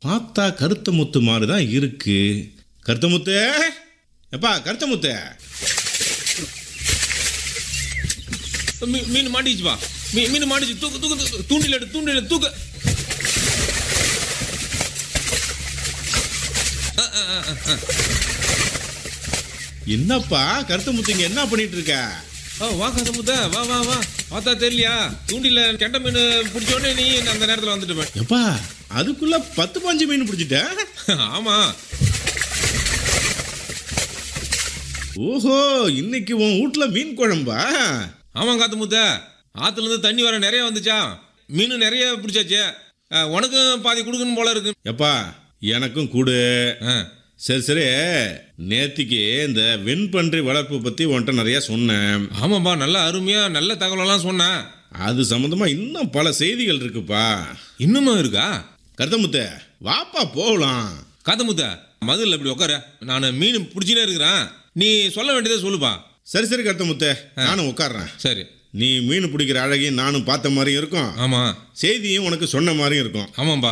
பார்த்தா கருத்த முத்து மாதிரி தான் இருக்கு கருத்த முத்து எப்பா கருத்த முத்து மீ- மீன் மாட்டிச்சுப்பா மீ- மீன் மாட்டிச்சு தூக்கு தூக்கு தூக்கு. தூண்டில் எடு தூண்டில் எடு, தூக்கு ஆ, ஆ, ஆ, ஆ, ஆ. என்னப்பா கருத்த முத்து இங்க என்ன பண்ணிட்டு இருக்க ஆ, வா கதமுத்த வா வா வா பார்த்தா தெரியலையா தூண்டில கெண்ட மீன் பிடிச்ச உடனே நீ அந்த நேரத்தில் வந்துட்டு எப்பா அதுக்குள்ள பத்து பாஞ்சு மீன் பிடிச்சிட்ட ஆமா ஓஹோ இன்னைக்கு உன் வீட்ல மீன் குழம்பா ஆமா காத்து முத்த ஆத்துல இருந்து தண்ணி வர நிறைய வந்துச்சா மீன் நிறைய பிடிச்சாச்சு ஆ, உனக்கும் பாதி கொடுக்கணும் போல இருக்கு எப்பா எனக்கும் கூடு ஆ, சரி சரி நேத்திக்கு இந்த வெண்பன்றி வளர்ப்பு பத்தி உன்கிட்ட நிறைய சொன்னேன் ஆமாப்பா நல்ல அருமையா நல்ல தகவலெல்லாம் சொன்னேன் அது சம்பந்தமா இன்னும் பல செய்திகள் இருக்குப்பா இன்னுமா இருக்கா கருத்தமுத்த வாப்பா போகலாம் காத்தமுத்த மதுல இப்படி உட்கார நான் மீன் பிடிச்சினே இருக்கிறேன் நீ சொல்ல வேண்டியதை சொல்லுப்பா சரி சரி கருத்தமுத்த நானும் உட்கார்றேன் சரி நீ மீன் பிடிக்கிற அழகையும் நானும் பார்த்த மாதிரியும் இருக்கும் ஆமா செய்தியும் உனக்கு சொன்ன மாதிரியும் இருக்கும் ஆமாம்பா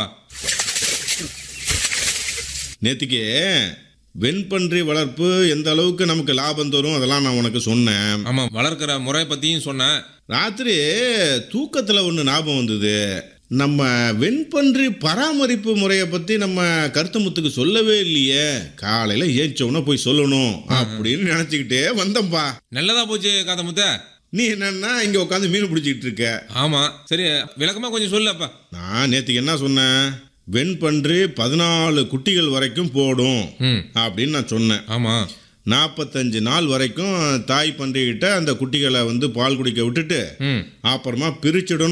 நேத்திக்கு வெண்பன்றி வளர்ப்பு எந்த அளவுக்கு நமக்கு லாபம் தரும் அதெல்லாம் நான் உனக்கு சொன்னேன் ஆமா வளர்க்கிற முறை பத்தியும் சொன்னேன் ராத்திரி தூக்கத்தில் ஒன்று ஞாபகம் வந்தது நம்ம வெண்பன்றி பராமரிப்பு முறையை பற்றி நம்ம கருத்துமுத்துக்கு சொல்லவே இல்லையே காலையில் ஏஞ்சோன்னா போய் சொல்லணும் அப்படின்னு நினச்சிக்கிட்டே வந்தேன்ப்பா நல்லதா போச்சு காத்தமுத்த நீ என்னன்னா இங்கே உட்காந்து மீன் பிடிச்சிக்கிட்டு இருக்க ஆமா சரி விளக்கமா கொஞ்சம் சொல்லு அப்பா நான் நேற்றுக்கு என்ன சொன்னேன் வெண்பன்றி பதினாலு குட்டிகள் வரைக்கும் போடும் ம் அப்படின்னு நான் சொன்னேன் ஆமா நாற்பத்தஞ்சு நாள் வரைக்கும் தாய் பன்றிகிட்ட அந்த குட்டிகளை வந்து பால் குடிக்க விட்டுட்டு ம் அப்புறமா பிரிச்சிடணும்